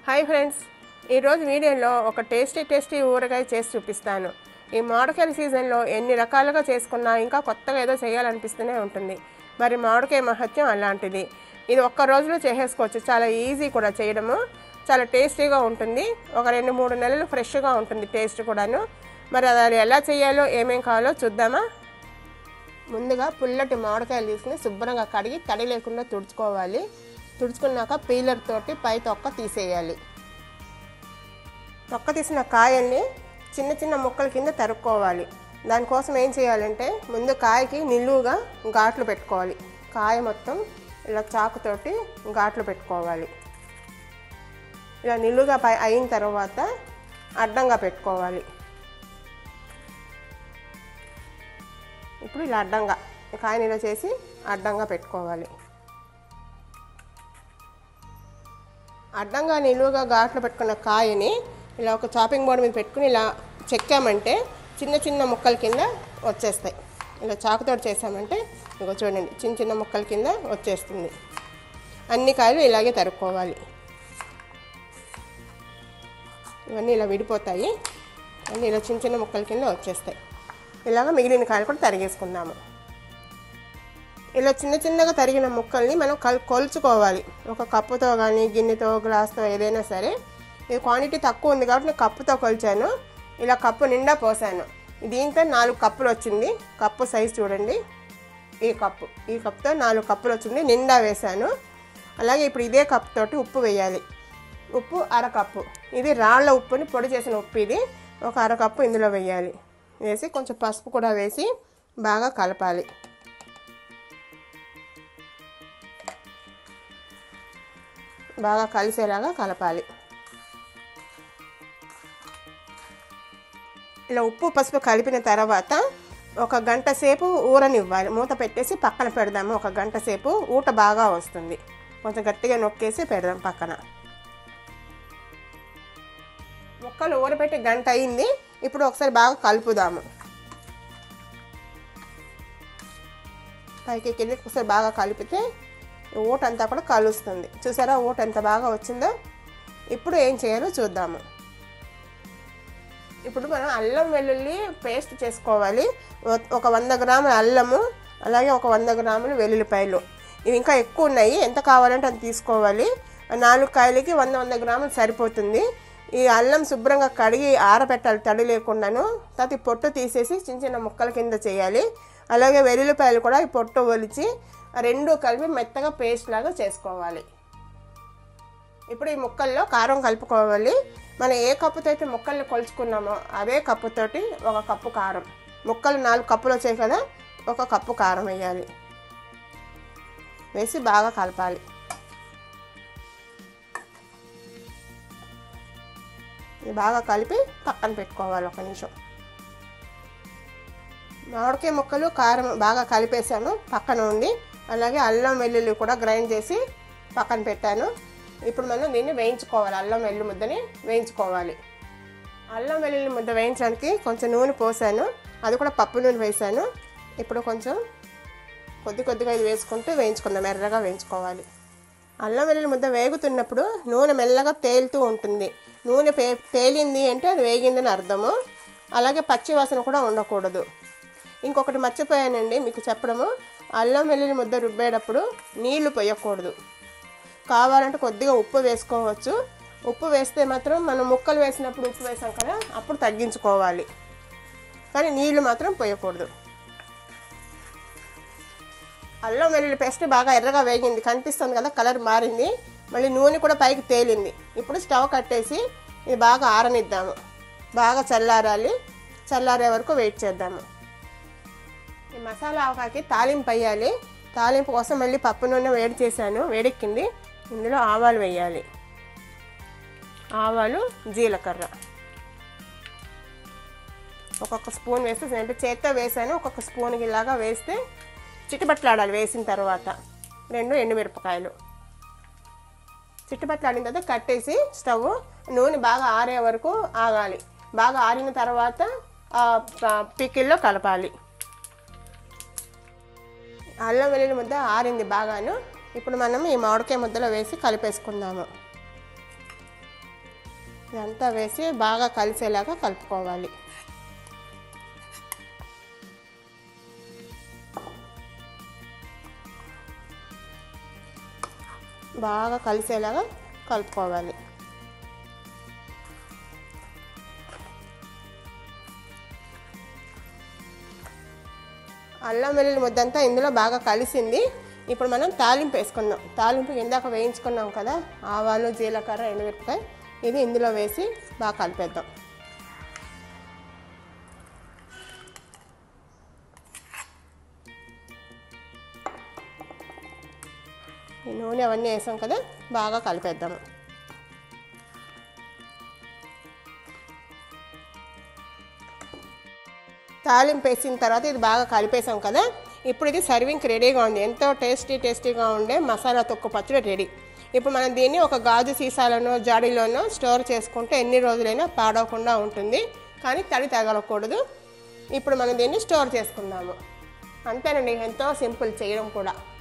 hi friends ఈరోజు వీడియోలో ఒక టేస్టీ టేస్టీ ఊరగాయ చేసి చూపిస్తాను ఈ మామిడికాయల సీజన్లో ఎన్ని రకాలుగా చేసుకున్నా ఇంకా కొత్తగా ఏదో చేయాలనిపిస్తూనే ఉంటుంది మరి మామిడికాయ మహత్యం అలాంటిది ఇది ఒక్క రోజులో చేసేసుకోవచ్చు చాలా ఈజీ కూడా చేయడము చాలా టేస్టీగా ఉంటుంది ఒక రెండు మూడు నెలలు ఫ్రెష్గా ఉంటుంది టేస్ట్ కూడాను మరి అది ఎలా చేయాలో ఏమేం కావాలో చూద్దామా ముందుగా పుల్లటి మామిడికాయలు తీసుకుని శుభ్రంగా కడిగి తడి లేకుండా తుడుచుకోవాలి తుడుచుకున్నాక పీలర్ తోటి పై తొక్క తీసేయాలి తొక్క తీసిన కాయల్ని చిన్న చిన్న ముక్కల కింద తరుక్కోవాలి దానికోసం ఏం చేయాలంటే ముందు కాయకి నిలువుగా ఘాట్లు పెట్టుకోవాలి కాయ మొత్తం ఇలా చాకుతోటి ఘాట్లు పెట్టుకోవాలి ఇలా నిలువుగా పై అయిన తర్వాత అడ్డంగా పెట్టుకోవాలి ఇప్పుడు ఇలా అడ్డంగా కాయని ఇలా చేసి అడ్డంగా పెట్టుకోవాలి అడ్డంగా నిలువుగా ఘాట్లు పెట్టుకున్న కాయని ఇలా ఒక చాపింగ్ బోర్డు మీద పెట్టుకుని ఇలా చెక్కామంటే చిన్న చిన్న ముక్కల కింద వచ్చేస్తాయి ఇలా చాకుతోటి చేసామంటే ఇగో చూడండి చిన్న చిన్న ముక్కల కింద వచ్చేస్తుంది అన్ని కాయలు ఇలాగే తరుక్కోవాలి ఇవన్నీ ఇలా విడిపోతాయి అన్నీ ఇలా చిన్న చిన్న ముక్కల కింద వచ్చేస్తాయి ఇలాగ మిగిలిన కాయలు కూడా తరిగేసుకుందాము ఇలా చిన్న చిన్నగా తరిగిన ముక్కల్ని మనం కల్ కొలుచుకోవాలి ఒక కప్పుతో కానీ గిన్నెతో గ్లాస్తో ఏదైనా సరే ఇది క్వాంటిటీ తక్కువ ఉంది కాబట్టి నేను కప్పుతో కొలిచాను ఇలా కప్పు నిండా పోసాను దీంతో నాలుగు కప్పులు వచ్చింది కప్పు సైజ్ చూడండి ఈ కప్పు ఈ కప్పుతో నాలుగు కప్పులు వచ్చింది నిండా వేశాను అలాగే ఇప్పుడు ఇదే కప్పు తోటి ఉప్పు వేయాలి ఉప్పు అరకప్పు ఇది రాళ్ళ ఉప్పుని పొడి చేసిన ఉప్పు ఇది ఒక అరకప్పు ఇందులో వేయాలి వేసి కొంచెం పసుపు కూడా వేసి బాగా కలపాలి బాగా కలిసేలాగా కలపాలి ఇలా ఉప్పు పసుపు కలిపిన తర్వాత ఒక గంట సేపు ఊరనివ్వాలి మూత పెట్టేసి పక్కన పెడదాము ఒక గంట సేపు ఊట బాగా వస్తుంది కొంచెం గట్టిగా నొక్కేసి పెడదాం పక్కన ముక్కలు ఊరపెట్టి గంట అయింది ఇప్పుడు ఒకసారి బాగా కలుపుదాము పైకి కిందకి ఒకసారి బాగా కలిపితే ఊట అంతా కూడా కలుస్తుంది చూసారా ఊట ఎంత బాగా వచ్చిందో ఇప్పుడు ఏం చేయాలో చూద్దాము ఇప్పుడు మనం అల్లం వెల్లుల్లి పేస్ట్ చేసుకోవాలి ఒక వంద గ్రాముల అల్లము అలాగే ఒక వంద గ్రాములు వెల్లుల్లిపాయలు ఇవి ఇంకా ఎక్కువ ఉన్నాయి ఎంత కావాలంటే అంత తీసుకోవాలి నాలుగు కాయలకి వంద వంద గ్రాములు సరిపోతుంది ఈ అల్లం శుభ్రంగా కడిగి ఆరబెట్టాలి తడి లేకుండాను తర్వాత ఈ పొట్టు తీసేసి చిన్న చిన్న ముక్కల కింద చేయాలి అలాగే వెల్లుల్లిపాయలు కూడా ఈ పొట్టు ఒలిచి రెండు కలిపి మెత్తగా పేస్ట్ లాగా చేసుకోవాలి ఇప్పుడు ఈ ముక్కల్లో కారం కలుపుకోవాలి మనం ఏ కప్పుతో అయితే ముక్కల్ని కొలుచుకున్నామో అదే కప్పుతోటి ఒక కప్పు కారం ముక్కలు నాలుగు కప్పులు వచ్చాయి కదా ఒక కప్పు కారం వేయాలి వేసి బాగా కలపాలి ఇది బాగా కలిపి పక్కన పెట్టుకోవాలి ఒక నిమిషం మామిడికాయ ముక్కలు కారం బాగా కలిపేసాను పక్కన ఉంది అలాగే అల్లం వెల్లుల్లి కూడా గ్రైండ్ చేసి పక్కన పెట్టాను ఇప్పుడు మనం దీన్ని వేయించుకోవాలి అల్లం వెల్లు ముద్దని వేయించుకోవాలి అల్లం వెల్లుల్లి ముద్ద వేయించడానికి కొంచెం నూనె పోసాను అది కూడా పప్పు నూనె వేసాను ఇప్పుడు కొంచెం కొద్ది కొద్దిగా ఇది వేసుకుంటూ వేయించుకుందాం ఎర్రగా వేయించుకోవాలి అల్లం వెల్లుల్లి ముద్ద వేగుతున్నప్పుడు నూనె మెల్లగా తేలుతూ ఉంటుంది నూనె పే తేలింది అంటే అది వేగిందని అర్థము అలాగే పచ్చి వాసన కూడా ఉండకూడదు ఇంకొకటి మర్చిపోయానండి మీకు చెప్పడము అల్లం వెల్లుల్లి ముద్ద రుబ్బేటప్పుడు నీళ్లు పోయకూడదు కావాలంటే కొద్దిగా ఉప్పు వేసుకోవచ్చు ఉప్పు వేస్తే మాత్రం మనం ముక్కలు వేసినప్పుడు ఉప్పు వేసాం కదా అప్పుడు తగ్గించుకోవాలి కానీ నీళ్లు మాత్రం పోయకూడదు అల్లం వెల్లుల్లి పేస్ట్ బాగా ఎర్రగా వేగింది కనిపిస్తుంది కదా కలర్ మారింది మళ్ళీ నూనె కూడా పైకి తేలింది ఇప్పుడు స్టవ్ కట్టేసి ఇది బాగా ఆరనిద్దాము బాగా చల్లారాలి చల్లారే వరకు వెయిట్ చేద్దాము ఈ మసాలా ఆవకాయకి తాలింపు వేయాలి తాలింపు కోసం మళ్ళీ పప్పు నూనె వేడి చేశాను వేడెక్కింది ఇందులో ఆవాలు వేయాలి ఆవాలు జీలకర్ర ఒక్కొక్క స్పూన్ వేస్తే అంటే చేత్తో వేసాను ఒక్కొక్క స్పూన్కి ఇలాగా వేస్తే చిట్టుబట్లాడాలి వేసిన తర్వాత రెండు ఎండుమిరపకాయలు చిట్టుబట్లాడిన తర్వాత కట్టేసి స్టవ్ నూనె బాగా ఆరే వరకు ఆగాలి బాగా ఆరిన తర్వాత పికిల్లో కలపాలి అల్లం వెల్లుల్లి ముద్ద ఆరింది బాగాను ఇప్పుడు మనం ఈ మామిడికాయ ముద్దలో వేసి కలిపేసుకుందాము ఇదంతా వేసి బాగా కలిసేలాగా కలుపుకోవాలి బాగా కలిసేలాగా కలుపుకోవాలి అల్లం వెల్లుల్లి ముద్దంతా ఇందులో బాగా కలిసింది ఇప్పుడు మనం తాలింపు వేసుకుందాం తాలింపు ఇందాక వేయించుకున్నాం కదా ఆవాలు జీలకర్ర ఎండుమిరపకాయ ఇది ఇందులో వేసి బాగా కలిపేద్దాం ఈ నూనె అవన్నీ వేసాం కదా బాగా కలిపేద్దాము తాలింపు వేసిన తర్వాత ఇది బాగా కలిపేసాం కదా ఇప్పుడు ఇది సర్వింగ్కి రెడీగా ఉంది ఎంతో టేస్టీ టేస్టీగా ఉండే మసాలా తొక్కు పచ్చడి రెడీ ఇప్పుడు మనం దీన్ని ఒక గాజు సీసాలోనో జాడీలోనో స్టోర్ చేసుకుంటే ఎన్ని రోజులైనా పాడవకుండా ఉంటుంది కానీ తడి తగలకూడదు ఇప్పుడు మనం దీన్ని స్టోర్ చేసుకుందాము అంతేనండి ఎంతో సింపుల్ చేయడం కూడా